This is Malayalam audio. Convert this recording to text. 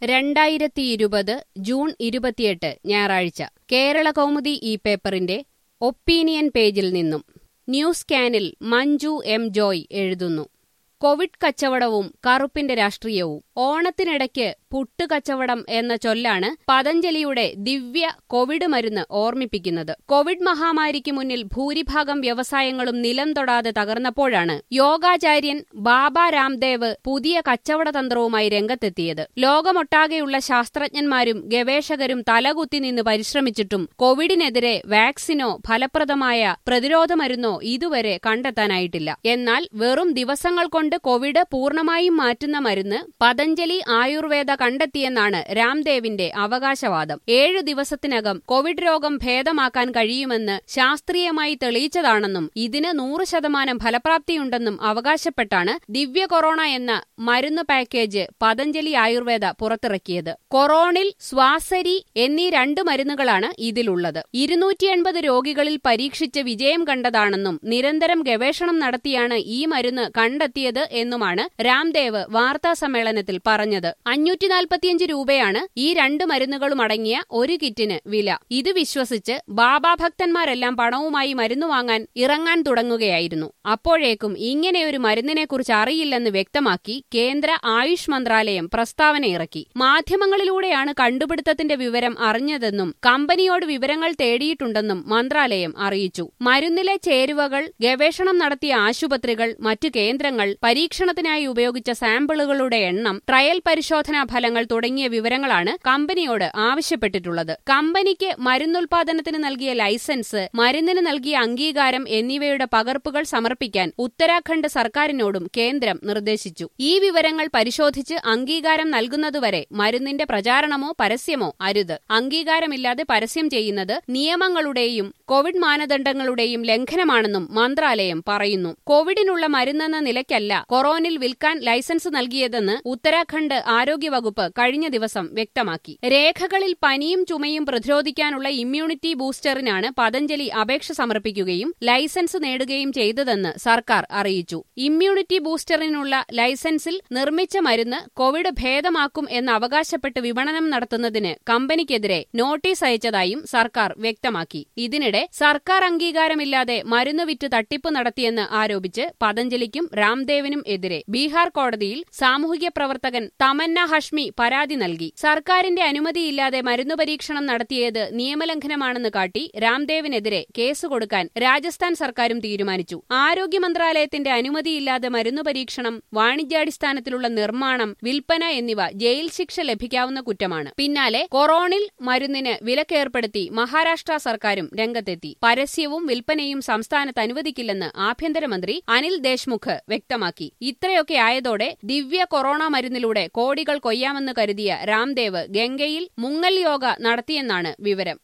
രണ്ടായിരത്തി ഇരുപത് ജൂൺ ഇരുപത്തിയെട്ട് ഞായറാഴ്ച കേരള കൗമുദി ഈ പേപ്പറിന്റെ ഒപ്പീനിയൻ പേജിൽ നിന്നും ന്യൂസ് കാനിൽ മഞ്ജു എം ജോയ് എഴുതുന്നു കോവിഡ് കച്ചവടവും കറുപ്പിന്റെ രാഷ്ട്രീയവും ഓണത്തിനിടയ്ക്ക് പുട്ടുകച്ചവടം എന്ന ചൊല്ലാണ് പതഞ്ജലിയുടെ ദിവ്യ കോവിഡ് മരുന്ന് ഓർമ്മിപ്പിക്കുന്നത് കോവിഡ് മഹാമാരിക്ക് മുന്നിൽ ഭൂരിഭാഗം വ്യവസായങ്ങളും നിലം തൊടാതെ തകർന്നപ്പോഴാണ് യോഗാചാര്യൻ ബാബ രാംദേവ് പുതിയ കച്ചവട തന്ത്രവുമായി രംഗത്തെത്തിയത് ലോകമൊട്ടാകെയുള്ള ശാസ്ത്രജ്ഞന്മാരും ഗവേഷകരും തലകുത്തി നിന്ന് പരിശ്രമിച്ചിട്ടും കോവിഡിനെതിരെ വാക്സിനോ ഫലപ്രദമായ പ്രതിരോധ മരുന്നോ ഇതുവരെ കണ്ടെത്താനായിട്ടില്ല എന്നാൽ വെറും ദിവസങ്ങൾ കൊണ്ട് കോവിഡ് പൂർണ്ണമായും മാറ്റുന്ന മരുന്ന് പതഞ്ജലി ആയുർവേദ കണ്ടെത്തിയെന്നാണ് രാംദേവിന്റെ അവകാശവാദം ഏഴു ദിവസത്തിനകം കോവിഡ് രോഗം ഭേദമാക്കാൻ കഴിയുമെന്ന് ശാസ്ത്രീയമായി തെളിയിച്ചതാണെന്നും ഇതിന് നൂറ് ശതമാനം ഫലപ്രാപ്തിയുണ്ടെന്നും അവകാശപ്പെട്ടാണ് ദിവ്യ കൊറോണ എന്ന മരുന്ന് പാക്കേജ് പതഞ്ജലി ആയുർവേദ പുറത്തിറക്കിയത് കൊറോണിൽ സ്വാസരി എന്നീ രണ്ട് മരുന്നുകളാണ് ഇതിലുള്ളത് ഇരുന്നൂറ്റി എൺപത് രോഗികളിൽ പരീക്ഷിച്ച് വിജയം കണ്ടതാണെന്നും നിരന്തരം ഗവേഷണം നടത്തിയാണ് ഈ മരുന്ന് കണ്ടെത്തിയത് എന്നുമാണ് രാംദേവ് വാർത്താ സമ്മേളനത്തിൽ പറഞ്ഞത് അഞ്ഞൂറ്റി നാൽപ്പത്തിയഞ്ച് രൂപയാണ് ഈ രണ്ട് മരുന്നുകളും അടങ്ങിയ ഒരു കിറ്റിന് വില ഇത് വിശ്വസിച്ച് ബാബാ ഭക്തന്മാരെല്ലാം പണവുമായി മരുന്ന് വാങ്ങാൻ ഇറങ്ങാൻ തുടങ്ങുകയായിരുന്നു അപ്പോഴേക്കും ഇങ്ങനെയൊരു മരുന്നിനെക്കുറിച്ച് അറിയില്ലെന്ന് വ്യക്തമാക്കി കേന്ദ്ര ആയുഷ് മന്ത്രാലയം പ്രസ്താവന ഇറക്കി മാധ്യമങ്ങളിലൂടെയാണ് കണ്ടുപിടുത്തത്തിന്റെ വിവരം അറിഞ്ഞതെന്നും കമ്പനിയോട് വിവരങ്ങൾ തേടിയിട്ടുണ്ടെന്നും മന്ത്രാലയം അറിയിച്ചു മരുന്നിലെ ചേരുവകൾ ഗവേഷണം നടത്തിയ ആശുപത്രികൾ മറ്റു കേന്ദ്രങ്ങൾ പരീക്ഷണത്തിനായി ഉപയോഗിച്ച സാമ്പിളുകളുടെ എണ്ണം ട്രയൽ പരിശോധനാ ഫലങ്ങൾ തുടങ്ങിയ വിവരങ്ങളാണ് കമ്പനിയോട് ആവശ്യപ്പെട്ടിട്ടുള്ളത് കമ്പനിക്ക് മരുന്നുൽപാദനത്തിന് നൽകിയ ലൈസൻസ് മരുന്നിന് നൽകിയ അംഗീകാരം എന്നിവയുടെ പകർപ്പുകൾ സമർപ്പിക്കാൻ ഉത്തരാഖണ്ഡ് സർക്കാരിനോടും കേന്ദ്രം നിർദ്ദേശിച്ചു ഈ വിവരങ്ങൾ പരിശോധിച്ച് അംഗീകാരം നൽകുന്നതുവരെ മരുന്നിന്റെ പ്രചാരണമോ പരസ്യമോ അരുത് അംഗീകാരമില്ലാതെ പരസ്യം ചെയ്യുന്നത് നിയമങ്ങളുടെയും കോവിഡ് മാനദണ്ഡങ്ങളുടെയും ലംഘനമാണെന്നും മന്ത്രാലയം പറയുന്നു കോവിഡിനുള്ള മരുന്നെന്ന നിലയ്ക്കല്ല കൊറോണിൽ വിൽക്കാൻ ലൈസൻസ് നൽകിയതെന്ന് ഉത്തരാഖണ്ഡ് ആരോഗ്യവകുപ്പ് കഴിഞ്ഞ ദിവസം വ്യക്തമാക്കി രേഖകളിൽ പനിയും ചുമയും പ്രതിരോധിക്കാനുള്ള ഇമ്മ്യൂണിറ്റി ബൂസ്റ്ററിനാണ് പതഞ്ജലി അപേക്ഷ സമർപ്പിക്കുകയും ലൈസൻസ് നേടുകയും ചെയ്തതെന്ന് സർക്കാർ അറിയിച്ചു ഇമ്മ്യൂണിറ്റി ബൂസ്റ്ററിനുള്ള ലൈസൻസിൽ നിർമ്മിച്ച മരുന്ന് കോവിഡ് ഭേദമാക്കും എന്ന് അവകാശപ്പെട്ട് വിപണനം നടത്തുന്നതിന് കമ്പനിക്കെതിരെ നോട്ടീസ് അയച്ചതായും സർക്കാർ വ്യക്തമാക്കി ഇതിനിടെ സർക്കാർ അംഗീകാരമില്ലാതെ മരുന്ന് വിറ്റ് തട്ടിപ്പ് നടത്തിയെന്ന് ആരോപിച്ച് പതഞ്ജലിക്കും രാംദേവിനും എതിരെ ബീഹാർ കോടതിയിൽ സാമൂഹിക പ്രവർത്തകൻ തമന്ന ഹഷ്മി പരാതി നൽകി സർക്കാരിന്റെ അനുമതിയില്ലാതെ മരുന്നു പരീക്ഷണം നടത്തിയത് നിയമലംഘനമാണെന്ന് കാട്ടി രാംദേവിനെതിരെ കേസ് കൊടുക്കാൻ രാജസ്ഥാൻ സർക്കാരും തീരുമാനിച്ചു ആരോഗ്യ മന്ത്രാലയത്തിന്റെ അനുമതിയില്ലാതെ മരുന്നു പരീക്ഷണം വാണിജ്യാടിസ്ഥാനത്തിലുള്ള നിർമ്മാണം വിൽപ്പന എന്നിവ ജയിൽ ശിക്ഷ ലഭിക്കാവുന്ന കുറ്റമാണ് പിന്നാലെ കൊറോണിൽ മരുന്നിന് വിലക്കേർപ്പെടുത്തി മഹാരാഷ്ട്ര സർക്കാരും രംഗത്തെത്തി പരസ്യവും വിൽപ്പനയും സംസ്ഥാനത്ത് അനുവദിക്കില്ലെന്ന് ആഭ്യന്തരമന്ത്രി അനിൽ ദേശ്മുഖ് വ്യക്തമാക്കി ഇത്രയൊക്കെ ആയതോടെ ദിവ്യ കൊറോണ മരുന്നിലൂടെ കോടികൾ കൊയ്യാമെന്ന് കരുതിയ രാംദേവ് ഗംഗയിൽ മുങ്ങൽ യോഗ നടത്തിയെന്നാണ് വിവരം